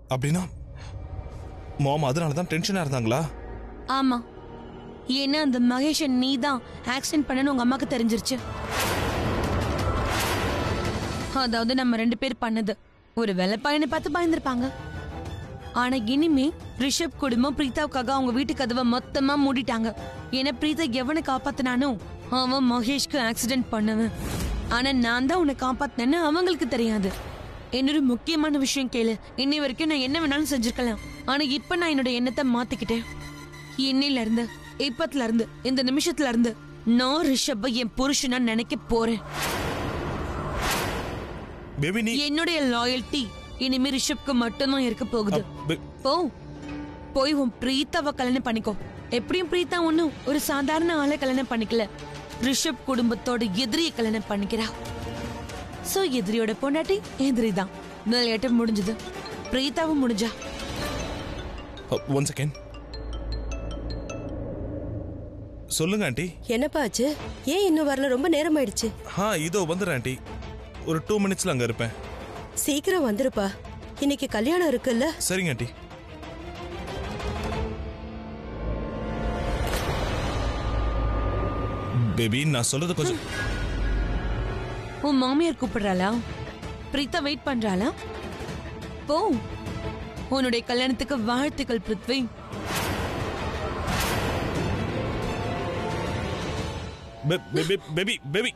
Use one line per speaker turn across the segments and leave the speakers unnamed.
அப்படின்னா மாம் அதனால தான் டென்ஷனா இருந்தாங்களா
ஆமா ஏன்னா அந்த மகேஷன் நீ தான் ஆக்சிடென்ட் பண்ணனு உங்க அம்மாக்கு தெரிஞ்சிருச்சு அதாவது நம்ம ரெண்டு பேர் பண்ணது ஒரு வேலை பையனை பார்த்து பயந்துருப்பாங்க ஆனா இனிமே ரிஷப் குடும்பம் பிரீதாவுக்காக அவங்க வீட்டு கதவை மொத்தமா மூடிட்டாங்க ஏன்னா பிரீதா எவனை காப்பாத்தினானோ அவன் மகேஷ்க்கு ஆக்சிடென்ட் பண்ணவன் ஆனா நான் தான் உன்னை காப்பாத்தினேன்னு அவங்களுக்கு தெரியாது என்னொரு முக்கியமான விஷயம் கேளு இன்னை வரைக்கும் நான் என்ன வேணாலும் செஞ்சிருக்கலாம் ஆனா இப்ப நான் என்னோட எண்ணத்தை மாத்திக்கிட்டேன் இன்னையில இருந்து இப்பத்துல இருந்து இந்த நிமிஷத்துல இருந்து நான் ரிஷப்பை என் புருஷனா நினைக்க போறேன்
பேபி நீ
என்னுடைய லாயல்டி இனிமே ரிஷப்க்கு மட்டும்தான் இருக்க போகுது
பே-
போ போய் உன் பிரீத்தாவை கல்யாணம் பண்ணிக்கோ எப்படியும் பிரீத்தா ஒண்ணும் ஒரு சாதாரண ஆளை கல்யாணம் பண்ணிக்கல ரிஷப் குடும்பத்தோட எதிரியை கல்யாணம் பண்ணிக்கிறா சோ எதிரியோட பொண்டாட்டி எதிரி தான் விளையாட்டு முடிஞ்சது பிரீத்தாவும் முடிஞ்சா
ஒன் செகண்ட் சொல்லுங்க ஆண்டி
என்னப்பா ஆச்சு ஏன் இன்னும் வரல ரொம்ப நேரம் ஆயிடுச்சு
ஆ இதோ வந்துடுறேன் ஆண்டி ஒரு டூ மினிட்ஸ்ல அங்க இருப்பேன்
சீக்கிரம் வந்துருப்பா இன்னைக்கு கல்யாணம் இருக்குல்ல
சரிங்க ஆண்டி பேபி நான் சொல்றது கொஞ்சம்
உன் மாமியார் கூப்பிடுறாளா பிரீத்தா வெயிட் பண்றாளா போ உன்னுடைய கல்யாணத்துக்கு வாழ்த்துக்கள் பிருத்வி
பே- பே- பே- பேபி பேபி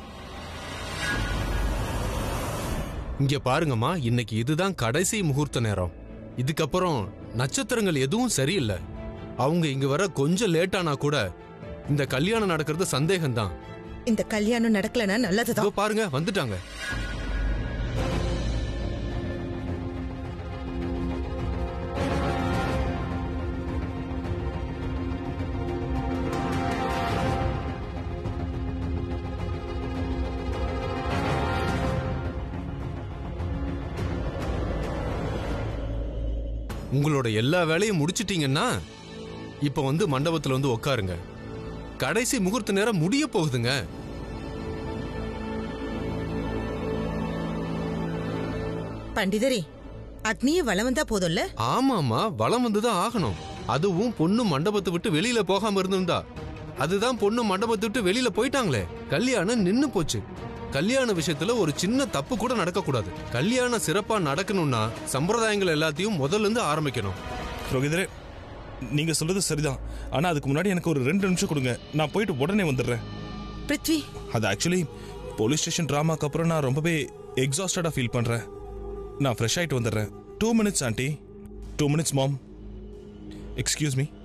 இங்க பாருங்கம்மா இன்னைக்கு இதுதான் கடைசி முகூர்த்த நேரம் இதுக்கப்புறம் நட்சத்திரங்கள் எதுவும் சரியில்லை அவங்க இங்க வர கொஞ்சம் லேட் ஆனா கூட இந்த கல்யாணம் நடக்கிறது சந்தேகம்தான்
இந்த கல்யாணம் நடக்கலனா நல்லதுதான்
இதோ பாருங்க வந்துட்டாங்க உங்களோட எல்லா வேலையும் முடிச்சிட்டீங்கன்னா இப்ப வந்து மண்டபத்துல வந்து உட்காருங்க கடைசி முகூர்த்த நேரம் முடிய போகுதுங்க
பண்டிதரே அக்னிய வளம் வந்தா போதும்ல
ஆமாமா வளம் வந்துதான் ஆகணும் அதுவும் பொண்ணு மண்டபத்தை விட்டு வெளியில போகாம இருந்திருந்தா அதுதான் பொண்ணு மண்டபத்தை விட்டு வெளியில போயிட்டாங்களே கல்யாணம் நின்னு போச்சு கல்யாண விஷயத்துல ஒரு சின்ன தப்பு கூட நடக்க கூடாது கல்யாணம் சிறப்பா நடக்கணும்னா சம்பிரதாயங்கள் எல்லாத்தையும் முதல்ல இருந்து ஆரம்பிக்கணும்
ரோகிதரே நீங்க சொல்றது சரிதான் ஆனா அதுக்கு முன்னாடி எனக்கு ஒரு ரெண்டு நிமிஷம் கொடுங்க நான் போயிட்டு உடனே வந்துடுறேன்
பிருத்வி
அது ஆக்சுவலி போலீஸ் ஸ்டேஷன் ட்ராமாக்கு அப்புறம் நான் ரொம்பவே எக்ஸாஸ்டடா ஃபீல் பண்றேன் நான் ஃப்ரெஷ் ஆயிட்டு வந்துடுறேன் two minutes aunty two minutes mom excuse me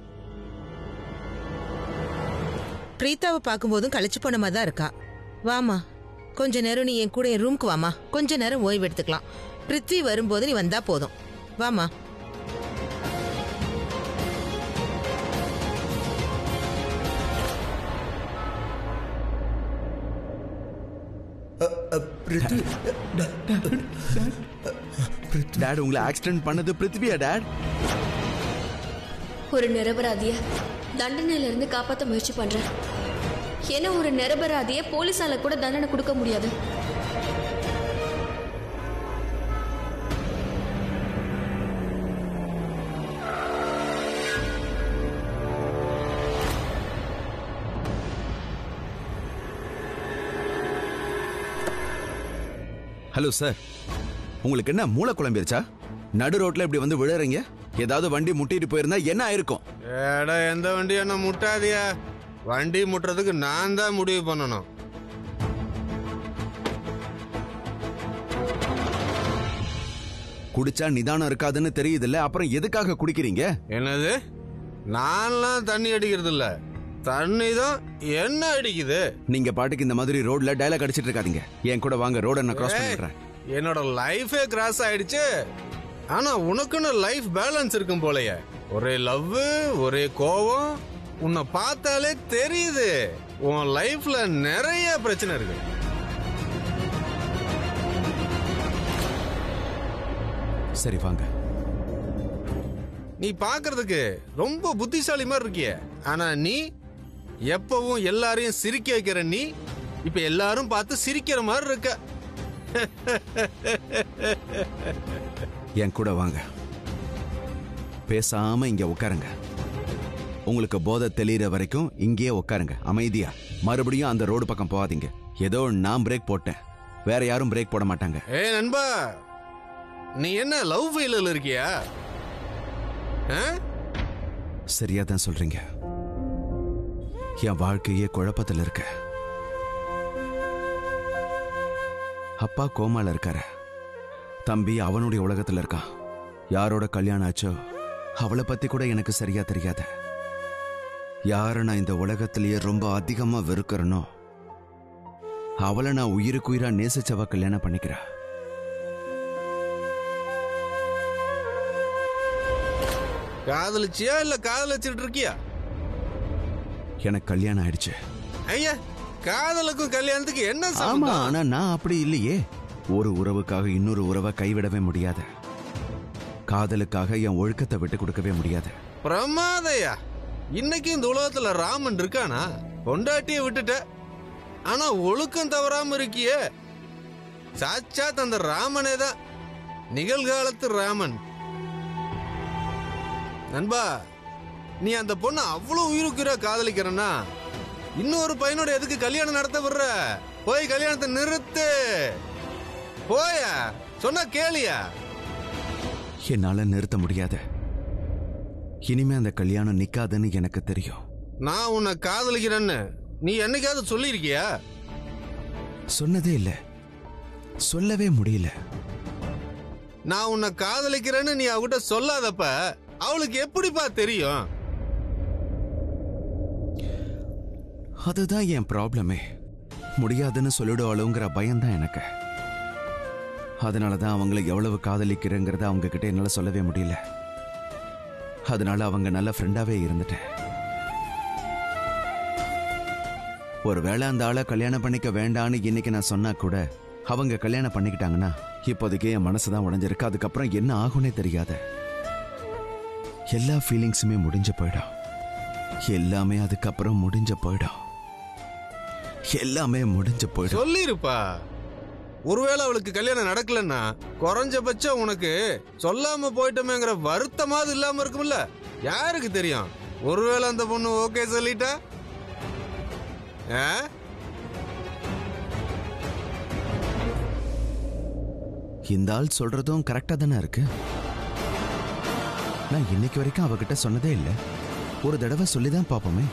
பிரீத்தாவை பார்க்கும்போதும் கழிச்சு போன மாதிரி தான் இருக்கா வாமா கொஞ்ச நேரம் நீ என் கூட என் ரூம்க்கு வாமா கொஞ்ச நேரம் ஓய்வு எடுத்துக்கலாம் பிருத்வி வரும்போது நீ வந்தா போதும் வாமா
டேட் உங்களை ஆக்சிடென்ட் பண்ணது பிருத்திவியா டேட்
ஒரு நிரபராதிய தண்டனையில இருந்து காப்பாற்ற முயற்சி பண்றேன் ஏன்னா ஒரு நிரபராதிய போலீஸால கூட தண்டனை கொடுக்க முடியாது
ஹலோ சார் உங்களுக்கு என்ன மூளை குழம்பிருச்சா நடு ரோட்ல இப்படி வந்து விழுறீங்க ஏதாவது வண்டி முட்டிட்டு போயிருந்தா என்ன ஆயிருக்கும்
ஏடா எந்த வண்டி என்ன முட்டாதியா வண்டி முட்டுறதுக்கு நான் தான் முடிவு பண்ணணும்
குடிச்சா நிதானம் இருக்காதுன்னு தெரியுதுல்ல அப்புறம் எதுக்காக குடிக்கிறீங்க
என்னது நான்லாம் தண்ணி அடிக்கிறது இல்ல தண்ணி தான் என்ன அடிக்குது
நீங்க பாட்டுக்கு இந்த மாதிரி ரோட்ல டைலாக் அடிச்சிட்டு இருக்காதீங்க என் கூட வாங்க ரோட நான் கிராஸ்
ஏய்,
பண்ணிடுறேன்
என்னோட லைஃபே கிராஸ் ஆயிடுச்சு ஆனா உனக்குன்னு லைஃப் பேலன்ஸ் இருக்கும் போலயே ஒரே லவ் ஒரே கோவம் உன்னை பார்த்தாலே தெரியுது உன் லைஃப்ல நிறைய பிரச்சனை இருக்கு
சரி வாங்க
நீ பார்க்கிறதுக்கு ரொம்ப புத்திசாலி மாதிரி இருக்கிய ஆனா நீ எப்பவும் எல்லாரையும் சிரிக்க வைக்கிற நீ இப்ப எல்லாரும் பார்த்து சிரிக்கிற மாதிரி இருக்க
என் கூட வாங்க பேசாம இங்க உட்காருங்க உங்களுக்கு போதை தெளிகிற வரைக்கும் இங்கேயே உட்காருங்க அமைதியா மறுபடியும் அந்த ரோடு பக்கம் போகாதீங்க ஏதோ நான் பிரேக் போட்டேன் வேற யாரும் பிரேக் போட மாட்டாங்க
ஏ நண்பா நீ என்ன லவ் ஃபெயிலில் இருக்கியா ஆ?
சரியா தான் சொல்றீங்க என் வாழ்க்கையே குழப்பத்தில் இருக்க அப்பா கோமால இருக்காரு தம்பி அவனுடைய உலகத்துல இருக்கான் யாரோட கல்யாணம் ஆச்சோ அவளை பத்தி கூட எனக்கு சரியா தெரியாது யாரை நான் இந்த உலகத்திலேயே ரொம்ப அதிகமா வெறுக்கிறனோ அவளை நான் உயிருக்கு உயிரா நேசிச்சவ கல்யாணம் பண்ணிக்கிறா
காதலிச்சியா இல்ல காதலிச்சிட்டு இருக்கியா
எனக்கு கல்யாணம் ஆயிடுச்சு
ஐயா காதலுக்கும் கல்யாணத்துக்கு என்ன
ஆமா
சம்பந்தம்
ஆனா நான் அப்படி இல்லையே ஒரு உறவுக்காக இன்னொரு உறவை கைவிடவே முடியாது காதலுக்காக என் ஒழுக்கத்தை விட்டு கொடுக்கவே முடியாது
பிரமாதையா இன்னைக்கு இந்த உலகத்துல ராமன் இருக்கானா பொண்டாட்டிய விட்டுட்ட ஆனா ஒழுக்கம் தவறாம இருக்கியே சாட்சாத் அந்த ராமனே தான் நிகழ்காலத்து ராமன் நண்பா நீ அந்த பொண்ணை அவ்வளவு உயிருக்குறா காதலிக்கிறன்னா இன்னொரு பையனோட எதுக்கு கல்யாணம் நடத்த விடுற போய் கல்யாணத்தை நிறுத்து போயா சொன்னா கேளியா
என்னால நிறுத்த முடியாது இனிமே அந்த கல்யாணம் நிக்காதுன்னு எனக்கு தெரியும்
நான் உன்னை காதலிக்கிறேன்னு நீ என்னைக்காவது சொல்லியிருக்கியா
சொன்னதே இல்ல சொல்லவே முடியல
நான் உன்னை காதலிக்கிறேன்னு நீ அவகிட்ட சொல்லாதப்ப அவளுக்கு எப்படிப்பா தெரியும்
அதுதான் என் ப்ராப்ளமே முடியாதுன்னு சொல்லிடுவாளுங்கிற பயம்தான் எனக்கு அதனால தான் அவங்கள எவ்வளவு காதலிக்கிறேங்கிறத அவங்க கிட்ட என்னால சொல்லவே முடியல அதனால அவங்க நல்ல ஃப்ரெண்டாவே இருந்துட்டேன் ஒருவேளை அந்த ஆளை கல்யாணம் பண்ணிக்க வேண்டான்னு இன்னைக்கு நான் சொன்னா கூட அவங்க கல்யாணம் பண்ணிக்கிட்டாங்கன்னா இப்போதைக்கு என் மனசு தான் உடஞ்சிருக்கு அதுக்கப்புறம் என்ன ஆகும்னே தெரியாது எல்லா ஃபீலிங்ஸுமே முடிஞ்சு போயிடும் எல்லாமே அதுக்கப்புறம் முடிஞ்சு போயிடும் எல்லாமே முடிஞ்சு போயிடும்
சொல்லிருப்பா ஒருவேளை அவளுக்கு கல்யாணம் நடக்கலன்னா குறைஞ்சபட்சம் உனக்கு சொல்லாம போயிட்டோமேங்கிற வருத்தமாவது இல்லாம இருக்கும்ல யாருக்கு தெரியும் ஒருவேளை அந்த பொண்ணு ஓகே சொல்லிட்டா ஆ?
இந்த ஆள் சொல்றதும் கரெக்டா தானே இருக்கு நான் இன்னைக்கு வரைக்கும் அவகிட்ட சொன்னதே இல்லை ஒரு தடவை சொல்லிதான் பார்ப்போமே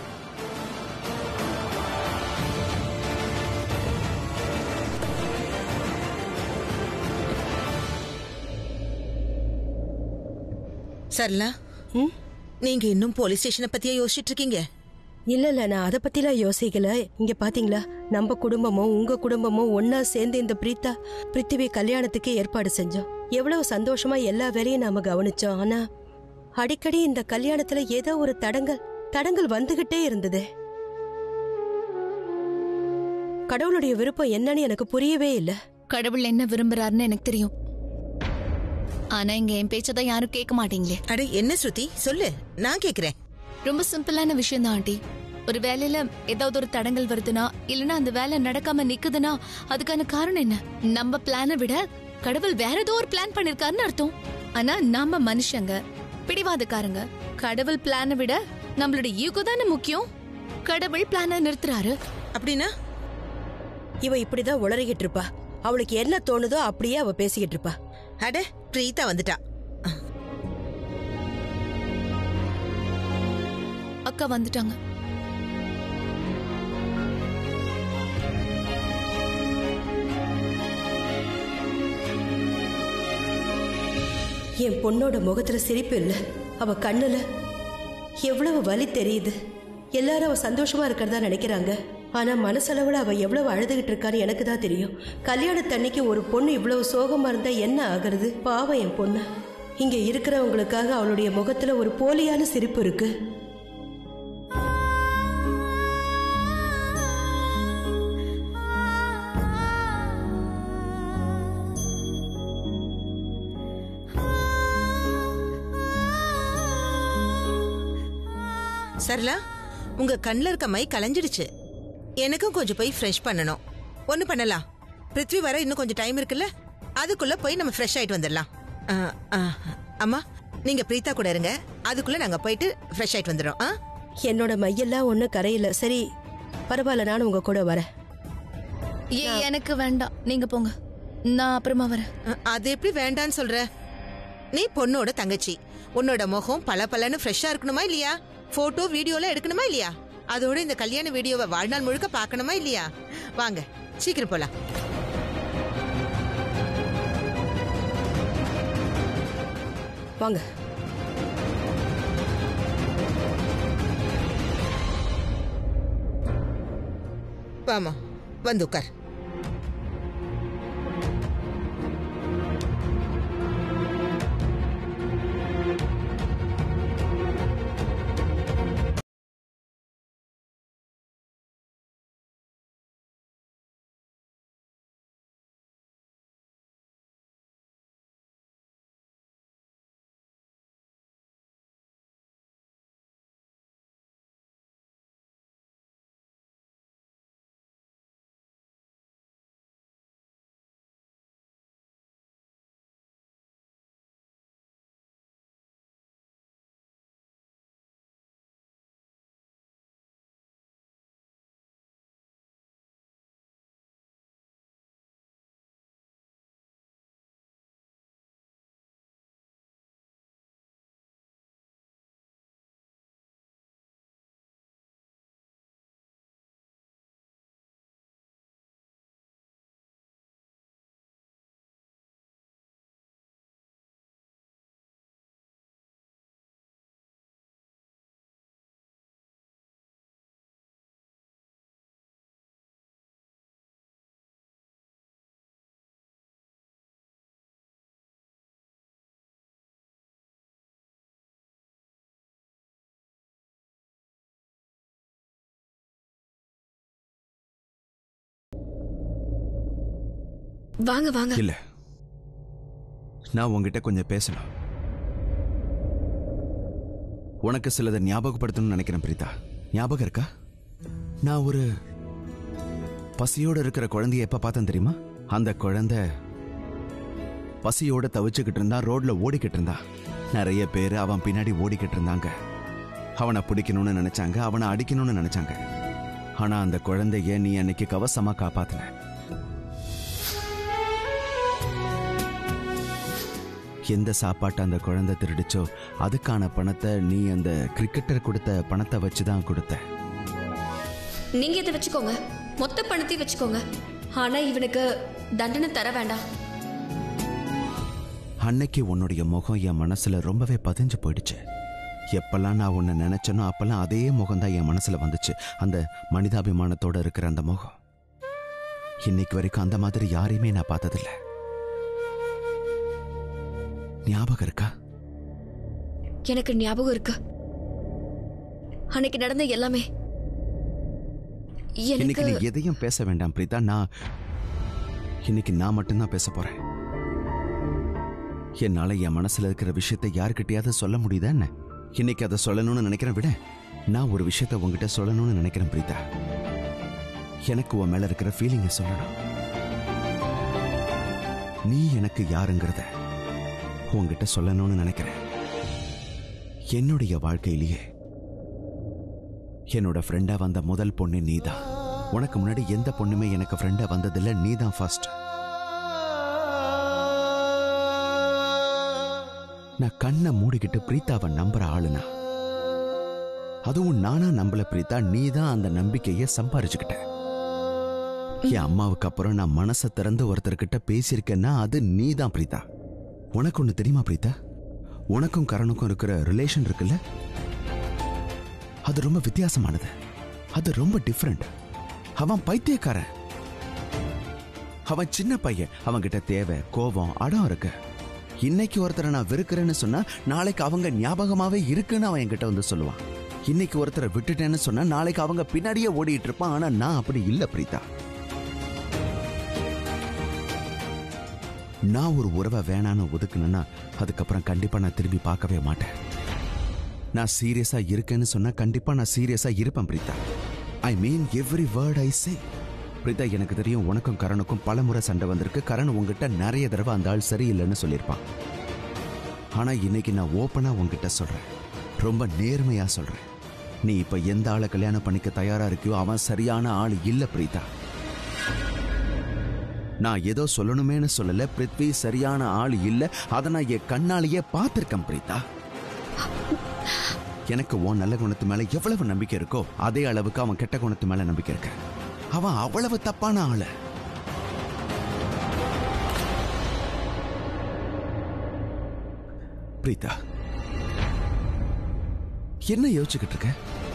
சரலா
ம்?
நீங்க இன்னும் போலீஸ் ஸ்டேஷனை பத்தியே யோசிச்சுட்டு இருக்கீங்க
இல்ல இல்ல நான் அதை பத்திலாம் யோசிக்கல இங்க பாத்தீங்களா நம்ம குடும்பமும் உங்க குடும்பமும் ஒன்னா சேர்ந்து இந்த பிரீத்தா பிருத்திவி கல்யாணத்துக்கு ஏற்பாடு செஞ்சோம் எவ்வளவு சந்தோஷமா எல்லா வேலையும் நாம கவனிச்சோம் ஆனா அடிக்கடி இந்த கல்யாணத்துல ஏதோ ஒரு தடங்கல் தடங்கல் வந்துகிட்டே இருந்தது கடவுளுடைய விருப்பம் என்னன்னு எனக்கு புரியவே இல்ல
கடவுள் என்ன விரும்புறாருன்னு எனக்கு தெரியும் ஆனா இங்க என் பேச்சதான் யாரும் கேட்க மாட்டீங்களே
அட என்ன ஸ்ருதி சொல்லு நான் கேக்குறேன்
ரொம்ப சிம்பிளான விஷயம் தான் ஆண்டி ஒரு வேலையில ஏதாவது ஒரு தடங்கல் வருதுன்னா இல்லனா அந்த வேலை நடக்காம நிக்குதுன்னா அதுக்கான காரணம் என்ன நம்ம பிளானை விட கடவுள் வேற ஏதோ ஒரு பிளான் பண்ணிருக்காருன்னு அர்த்தம் ஆனா நாம மனுஷங்க பிடிவாதக்காரங்க கடவுள் பிளானை விட நம்மளோட ஈகோ தானே முக்கியம் கடவுள் பிளானை நிறுத்துறாரு
அப்படின்னா
இவ இப்படிதான் உளறிக்கிட்டு இருப்பா அவளுக்கு என்ன தோணுதோ அப்படியே அவ பேசிக்கிட்டு இருப்பா
அட பிரீதா வந்துட்டா
அக்கா வந்துட்டாங்க
என் பொண்ணோட முகத்துல சிரிப்பு இல்ல அவ கண்ணுல எவ்வளவு வலி தெரியுது எல்லாரும் அவ சந்தோஷமா இருக்கிறதா நினைக்கிறாங்க ஆனா மனசளவுல அவ எவ்வளவு அழுதுகிட்டு இருக்கான்னு எனக்கு தான் தெரியும் கல்யாணத்தன்னைக்கு ஒரு பொண்ணு இவ்வளவு சோகமா இருந்தா என்ன ஆகுறது பாவம் என் பொண்ணு இங்க இருக்கிறவங்களுக்காக அவளுடைய முகத்துல ஒரு போலியான சிரிப்பு இருக்கு
சரலா உங்க கண்ணில் இருக்க மை கலைஞ்சிடுச்சு எனக்கும் கொஞ்சம் போய் ஃப்ரெஷ் பண்ணணும் ஒன்று பண்ணலாம் பிருத்வி வர இன்னும் கொஞ்சம் டைம் இருக்குல்ல அதுக்குள்ள போய் நம்ம ஃப்ரெஷ் ஆயிட்டு வந்துடலாம் ஆ, ஆ, அம்மா நீங்க பிரீதா கூட இருங்க அதுக்குள்ள நாங்க போயிட்டு ஃப்ரெஷ் ஆயிட்டு வந்துடுறோம் ஆ?
என்னோட மையெல்லாம் ஒன்றும் கரையில சரி பரவாயில்ல நானும் உங்க கூட வரேன்
ஏ எனக்கு வேண்டாம் நீங்க போங்க நான் அப்புறமா வரேன்
அ, அது எப்படி வேண்டான்னு சொல்ற நீ பொண்ணோட தங்கச்சி உன்னோட முகம் பல பலன்னு ஃப்ரெஷ்ஷா இருக்கணுமா இல்லையா போட்டோ வீடியோலாம் எடுக்கணுமா இல்லையா அதோட இந்த கல்யாண வீடியோவை வாழ்நாள் முழுக்க பார்க்கணுமா இல்லையா வாங்க சீக்கிரம் போலாம்
வாங்க
வாமா வந்து உட்கார்
வாங்க வாங்க
இல்ல நான் உங்ககிட்ட கொஞ்சம் பேசணும் உனக்கு சிலதை ஞாபகப்படுத்தணும்னு நினைக்கிறேன் பிரீதா ஞாபகம் இருக்கா நான் ஒரு பசியோட இருக்கிற குழந்தைய எப்ப பார்த்தேன் தெரியுமா அந்த குழந்தை பசியோட தவிச்சுக்கிட்டு இருந்தா ரோட்ல ஓடிக்கிட்டு இருந்தா நிறைய பேர் அவன் பின்னாடி ஓடிக்கிட்டு இருந்தாங்க அவனை பிடிக்கணும்னு நினைச்சாங்க அவனை அடிக்கணும்னு நினைச்சாங்க ஆனா அந்த குழந்தைய நீ அன்னைக்கு கவசமா காப்பாத்தின எந்த சாப்பாட்டை அந்த குழந்தை திருடிச்சோ அதுக்கான பணத்தை நீ அந்த கிரிக்கெட்டர் கொடுத்த பணத்தை வச்சு தான் கொடுத்த
நீங்க இதை வச்சுக்கோங்க மொத்த பணத்தையும் வச்சுக்கோங்க ஆனா இவனுக்கு தண்டனை தர வேண்டாம்
அன்னைக்கு உன்னுடைய முகம் என் மனசுல ரொம்பவே பதிஞ்சு போயிடுச்சு எப்பெல்லாம் நான் உன்னை நினைச்சனோ அப்பெல்லாம் அதே முகம் தான் என் மனசுல வந்துச்சு அந்த மனிதாபிமானத்தோட இருக்கிற அந்த முகம் இன்னைக்கு வரைக்கும் அந்த மாதிரி யாரையுமே நான் பார்த்ததில்ல ஞாபகம் இருக்கா
எனக்கு ஞாபகம் இருக்கு அன்னைக்கு நடந்த எல்லாமே
இன்னைக்கு
எனக்கு
நீ எதையும் பேச வேண்டாம் பிரீதா நான் இன்னைக்கு நான் மட்டும்தான் பேச போறேன் என்னால என் மனசுல இருக்கிற விஷயத்தை யாருக்கிட்டயாவது சொல்ல முடியுதா என்ன இன்னைக்கு அதை சொல்லணும்னு நினைக்கிறேன் விட நான் ஒரு விஷயத்த உங்ககிட்ட சொல்லணும்னு நினைக்கிறேன் பிரீதா எனக்கு உன் மேல இருக்கிற ஃபீலிங்கை சொல்லணும் நீ எனக்கு யாருங்கிறத உன்கிட்ட சொல்லணும்னு நினைக்கிறேன் என்னுடைய வாழ்க்கையிலேயே என்னோட ஃப்ரெண்டா வந்த முதல் பொண்ணு நீதான் உனக்கு முன்னாடி எந்த பொண்ணுமே எனக்கு ஃப்ரெண்டா வந்ததில்ல நீதான் ஃபர்ஸ்ட் நான் கண்ணை மூடிக்கிட்டு பிரீத்தாவை நம்புற ஆளுனா அதுவும் நானா நம்பல பிரீதா நீ தான் அந்த நம்பிக்கையை சம்பாரிச்சுக்கிட்ட என் அம்மாவுக்கு அப்புறம் நான் மனசை திறந்து ஒருத்தர்கிட்ட பேசியிருக்கேன்னா அது நீ தான் பிரீதா உனக்கு ஒன்று தெரியுமா பிரீதா உனக்கும் கரணுக்கும் இருக்கிற ரிலேஷன் இருக்குல்ல அது ரொம்ப வித்தியாசமானது அது ரொம்ப டிஃப்ரெண்ட் அவன் பைத்தியக்காரன் அவன் சின்ன பையன் அவன்கிட்ட தேவை கோபம் அடம் இருக்கு இன்னைக்கு ஒருத்தரை நான் வெறுக்கிறேன்னு சொன்னா நாளைக்கு அவங்க ஞாபகமாவே இருக்குன்னு அவன் என்கிட்ட வந்து சொல்லுவான் இன்னைக்கு ஒருத்தரை விட்டுட்டேன்னு சொன்னா நாளைக்கு அவங்க பின்னாடியே ஓடிட்டு இருப்பான் ஆனா நான் அப்படி இல்ல பிரீதா நான் ஒரு உறவை வேணான்னு ஒதுக்குனேன்னா அதுக்கப்புறம் கண்டிப்பா நான் திரும்பி பார்க்கவே மாட்டேன் நான் சீரியஸா இருக்கேன்னு சொன்னா கண்டிப்பா நான் சீரியஸா இருப்பேன் Preetha I mean every word I say Preetha எனக்கு தெரியும் உனக்கும் கரணுக்கும் பல முறை சண்டை வந்திருக்கு கரண் உங்ககிட்ட நிறைய தடவை அந்த ஆள் சரியில்லைன்னு சொல்லியிருப்பான் ஆனா இன்னைக்கு நான் ஓப்பனா உன்கிட்ட சொல்றேன் ரொம்ப நேர்மையா சொல்றேன் நீ இப்ப எந்த ஆளை கல்யாணம் பண்ணிக்க தயாரா இருக்கியோ அவன் சரியான ஆள் இல்ல பிரீதா நான் ஏதோ சொல்லணுமேனு சொல்லல பிருத்வி சரியான ஆள் இல்ல அதை நான் என் கண்ணாலேயே பார்த்திருக்கேன் பிரீதா எனக்கு உன் நல்ல குணத்து மேல எவ்வளவு நம்பிக்கை இருக்கோ அதே அளவுக்கு அவன் கெட்ட குணத்து மேல நம்பிக்கை இருக்கு அவன் அவ்வளவு தப்பான ஆளு பிரீதா என்ன யோசிச்சுக்கிட்டு இருக்க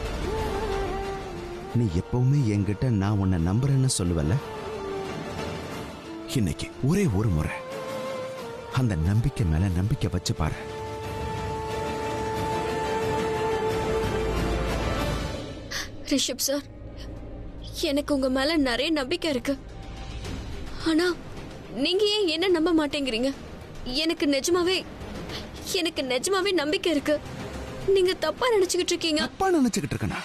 நீ எப்பவுமே என்கிட்ட நான் உன்னை நம்புறேன்னு சொல்லுவல்ல இன்னைக்கு ஒரே ஒரு முறை அந்த நம்பிக்கை மேல நம்பிக்கை வச்சு பாரு
ரிஷப் சார் எனக்கு உங்க மேல நிறைய நம்பிக்கை இருக்கு ஆனா நீங்க ஏன் என்ன நம்ப மாட்டேங்கிறீங்க எனக்கு நிஜமாவே எனக்கு நிஜமாவே நம்பிக்கை இருக்கு நீங்க தப்பா நினைச்சுக்கிட்டு இருக்கீங்க
தப்பா நினைச்சுக்கிட்டு இருக்கனா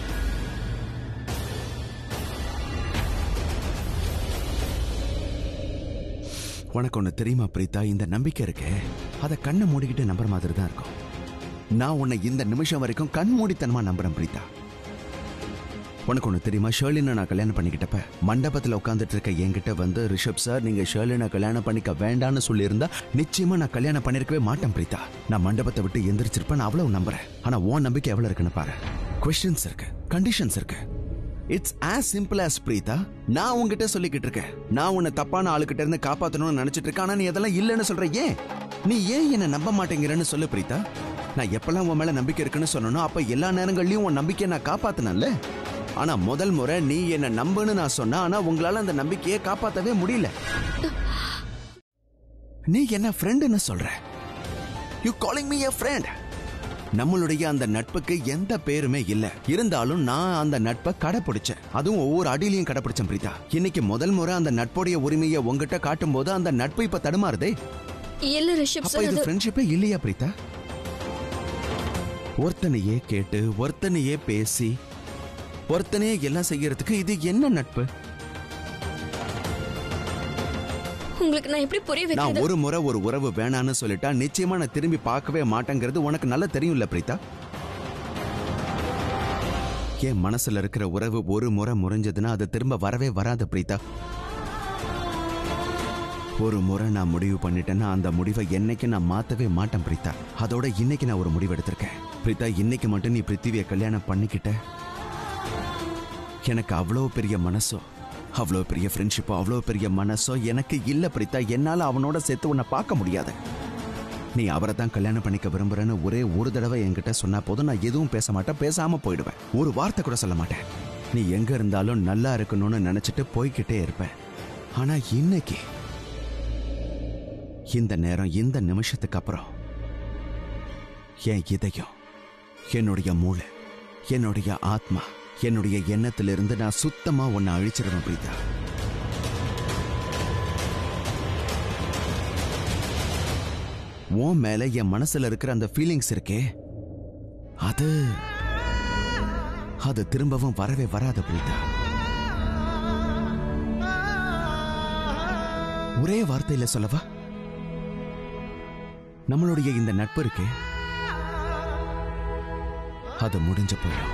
உனக்கு ஒண்ணு தெரியுமா பிரீதா இந்த நம்பிக்கை இருக்கே அதை கண்ணை மூடிக்கிட்டு நம்புற மாதிரி தான் இருக்கும் நான் உன்னை இந்த நிமிஷம் வரைக்கும் கண் மூடித்தனமா நம்புறேன் பிரீதா உனக்கு ஒன்று தெரியுமா ஷேர்லினை நான் கல்யாணம் பண்ணிக்கிட்டப்ப மண்டபத்தில் உட்காந்துட்டு இருக்க என்கிட்ட வந்து ரிஷப் சார் நீங்க ஷேர்லினை கல்யாணம் பண்ணிக்க வேண்டாம்னு சொல்லியிருந்தா நிச்சயமா நான் கல்யாணம் பண்ணிருக்கவே மாட்டேன் பிரீதா நான் மண்டபத்தை விட்டு எந்திரிச்சிருப்பேன் நான் அவ்வளவு நம்புறேன் ஆனா உன் நம்பிக்கை எவ்வளவு இருக்குன்னு பாரு கொஸ்டின்ஸ் இருக்கு கண்டிஷன்ஸ் இருக்கு it's as simple as Preetha நான் உன்கிட்ட சொல்லிக்கிட்டு இருக்கேன் நான் உன்னை தப்பான ஆளுகிட்ட இருந்து காப்பாத்தணும்னு நினைச்சிட்டு இருக்கேன் ஆனா நீ அதெல்லாம் இல்லைன்னு சொல்ற ஏன் நீ ஏன் என்ன நம்ப மாட்டேங்கிறன்னு சொல்லு பிரீதா நான் எப்பெல்லாம் உன் மேல நம்பிக்கை இருக்குன்னு சொன்னனோ அப்ப எல்லா நேரங்கள்லயும் உன் நம்பிக்கையை நான் காப்பாத்தினேன்ல ஆனா முதல் முறை நீ என்ன நம்புன்னு நான் சொன்னேன் ஆனா உங்களால அந்த நம்பிக்கையை காப்பாத்தவே முடியல நீ என்ன ஃப்ரெண்டுன்னு சொல்ற you calling me a friend நம்மளுடைய அந்த நட்புக்கு எந்த பேருமே இல்ல இருந்தாலும் நான் அந்த நட்பை கடைப்பிடிச்சேன் அதுவும் ஒவ்வொரு அடியிலையும் கடைப்பிடிச்சேன் பிரீதா இன்னைக்கு முதல் முறை அந்த நட்புடைய உரிமையை உங்ககிட்ட காட்டும் போது அந்த நட்பு இப்ப தடுமாறுதே
இல்ல ரிஷப்
அப்ப
சார்
இது
அது
ஃப்ரெண்ட்ஷிப்பே இல்லையா பிரீதா ஒருத்தனையே கேட்டு ஒருத்தனையே பேசி ஒருத்தனையே எல்லாம் செய்யறதுக்கு இது என்ன நட்பு
உங்களுக்கு நான் எப்படி புரிய
நான்
வைக்கிறது
ஒரு முறை ஒரு உறவு வேணான்னு சொல்லிட்டா நிச்சயமா நான் திரும்பி பார்க்கவே மாட்டேங்கிறது உனக்கு நல்லா தெரியும்ல பிரீதா என் மனசுல இருக்கிற உறவு ஒரு முறை முறிஞ்சதுன்னா அது திரும்ப வரவே வராது பிரீதா ஒரு முறை நான் முடிவு பண்ணிட்டேன்னா அந்த முடிவை என்னைக்கு நான் மாத்தவே மாட்டேன் பிரீதா அதோட இன்னைக்கு நான் ஒரு முடிவு எடுத்திருக்கேன் பிரீதா இன்னைக்கு மட்டும் நீ பிருத்திவியை கல்யாணம் பண்ணிக்கிட்ட எனக்கு அவ்வளோ பெரிய மனசோ அவ்வளோ பெரிய ஃப்ரெண்ட்ஷிப்போ அவ்வளோ பெரிய மனசோ எனக்கு இல்ல பிரீதா என்னால அவனோட சேர்த்து உன்னை பார்க்க முடியாது நீ அவரை தான் கல்யாணம் பண்ணிக்க விரும்புறேன்னு ஒரே ஒரு தடவை என்கிட்ட சொன்னா போதும் நான் எதுவும் பேச மாட்டேன் பேசாம போயிடுவேன் ஒரு வார்த்தை கூட சொல்ல மாட்டேன் நீ எங்க இருந்தாலும் நல்லா இருக்கணும்னு நினைச்சிட்டு போய்கிட்டே இருப்பேன் ஆனா இன்னைக்கு இந்த நேரம் இந்த நிமிஷத்துக்கு அப்புறம் என் இதயம் என்னுடைய மூளை என்னுடைய ஆத்மா என்னுடைய எண்ணத்திலிருந்து நான் சுத்தமா உன்னை அழிச்சிருவேன் பிரீதா உன் மேல என் மனசுல இருக்கிற அந்த ஃபீலிங்ஸ் இருக்கே அது அது திரும்பவும் வரவே வராது பிரீதா ஒரே வார்த்தையில சொல்லவா நம்மளுடைய இந்த நட்பு இருக்கே அது முடிஞ்ச போயிடும்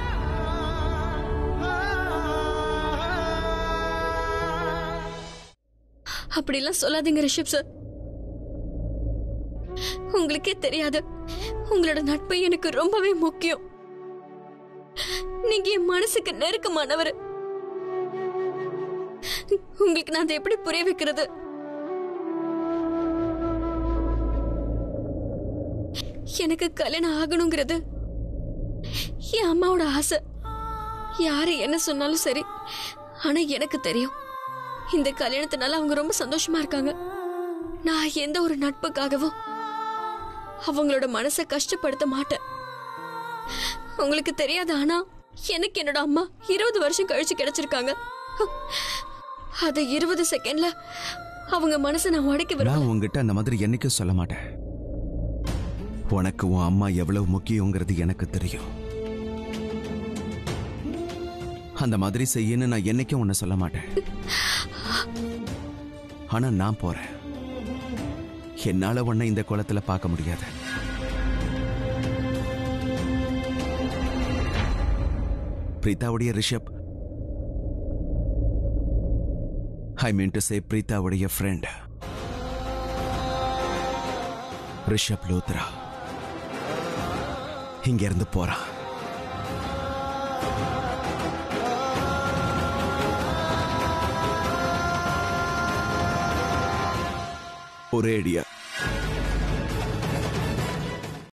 அப்படிலாம் சொல்லாதீங்க ரிஷப் சார் உங்களுக்கே தெரியாது உங்களோட நட்பு எனக்கு ரொம்பவே முக்கியம் நீங்க என் மனசுக்கு நெருக்கமானவர் உங்களுக்கு நான் அதை எப்படி புரிய வைக்கிறது எனக்கு கல்யாணம் ஆகணுங்கிறது என் அம்மாவோட ஆசை யாரு என்ன சொன்னாலும் சரி ஆனா எனக்கு தெரியும் இந்த கல்யாணத்தினால அவங்க ரொம்ப சந்தோஷமா இருக்காங்க நான் எந்த ஒரு நட்புக்காகவும் அவங்களோட மனசை கஷ்டப்படுத்த மாட்டேன் உங்களுக்கு தெரியாது ஆனா எனக்கு என்னோட அம்மா இருபது வருஷம் கழிச்சு கிடைச்சிருக்காங்க அது இருபது செகண்ட்ல அவங்க மனசை நான் உடைக்க விரும்பல
நான் உங்ககிட்ட அந்த மாதிரி என்னைக்கும் சொல்ல மாட்டேன் உனக்கு உன் அம்மா எவ்வளவு முக்கியங்கிறது எனக்கு தெரியும் அந்த மாதிரி செய்யன்னு நான் என்னைக்கும் உன்னை சொல்ல மாட்டேன் ஆனா நான் போறேன் என்னால உன்னை இந்த குளத்துல பார்க்க முடியாது பிரீதாவுடைய Rishabh I mean to say பிரீதாவுடைய ஃப்ரெண்ட் ரிஷப் லோத்ரா இங்க இருந்து போறான் ஒரே அடியா